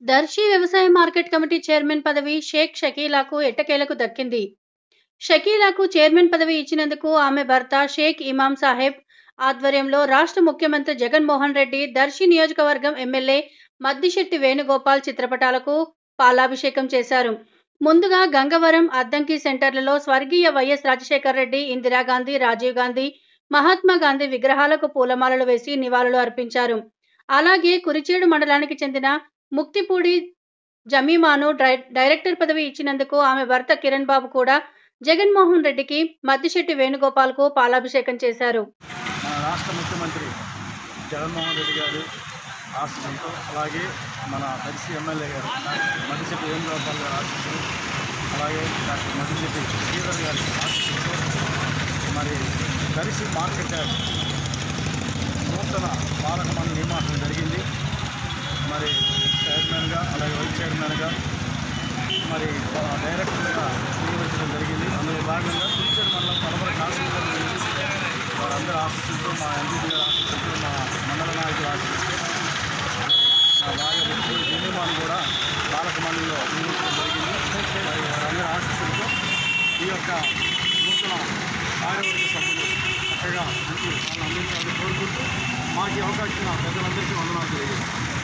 దర్శి వ్యవసాయ market committee chairman పదవి షేక్ షకీలాకు ఎట్టకేలకు దక్కింది షకీలాకు చైర్మన్ పదవి ఇచ్చినందుకు ఆమె భర్త షేక్ ఇమాం సాహెబ్ ఆధ్వర్యంలో రాష్ట్ర ముఖ్యమంత్రి జగన్మోహన్ రెడ్డి దర్శి నియోజకవర్గం ఎమ్మెల్యే మద్దిశెట్టి వేణుగోపాల్ చిత్రపటాలకు పాలాభిషేకం చేశారు ముందుగా గంగవరం అద్దంకి సెంటర్లలో స్వర్గీయ వైఎస్ రాజశేఖర రెడ్డి ఇందిరాగాంధీ రాజీవ్ గాంధీ మహాత్మా గాంధీ విగ్రహాలకు పూలమాలలు వేసి నివాళులు అర్పించారు అలాగే కురిచేడు మండలానికి చెందిన ముక్తిపూడి జమీమాను డై- డైరెక్టర్ పదవి ఇచ్చినందుకు ఆమె భర్త కిరణ్ బాబు కూడా జగన్మోహన్ రెడ్డికి మద్దిశెట్టి వేణుగోపాల్కు పాలాభిషేకం చేశారు మన రాష్ట్ర ముఖ్యమంత్రి జగన్మోహన్ రెడ్డి గారు ఆశీస్సులతో అలాగే మన దర్శి ఎమ్మెల్యే గారు డాక్టర్ మదిశెట్టి వేణుగోపాల్ గారి ఆశీస్సులు అలాగే డాక్టర్ మదిశెట్టి శ్రీధర్ గారి ఆశీస్సులతో మరి దర్శి మార్కెట్ యార్డ్ నూతన పాలక మండలి నియమాటం జరిగింది మరి చైర్మన్గా అలాగే వైస్ చైర్మన్గా మరి ఆ, డైరెక్టర్గా నియమించడం జరిగింది అందులో భాగంగా టీచర్ మండలం పదమూడు కాన్స్టిట్యూషన్ నుంచి వారందరి ఆశీస్సులతో మా ఎంపీపీ గారి ఆశీస్సులతో మా మండల నాయకుల ఆశీస్సులతో మా భార్య వ్యక్తులు దినేమాను కూడా పాలక మండలిలో నియమించడం జరిగింది మరి వారందరి ఆశీస్సులతో ఈ యొక్క నూతన కార్యవర్గ సభ్యులు చక్కగా మంచి వాళ్ళని అందించాలని కోరుకుంటూ మాకు ఈ అవకాశం ఇచ్చిన పెద్దలందరికీ వందనాలు తెలియజేస్తాను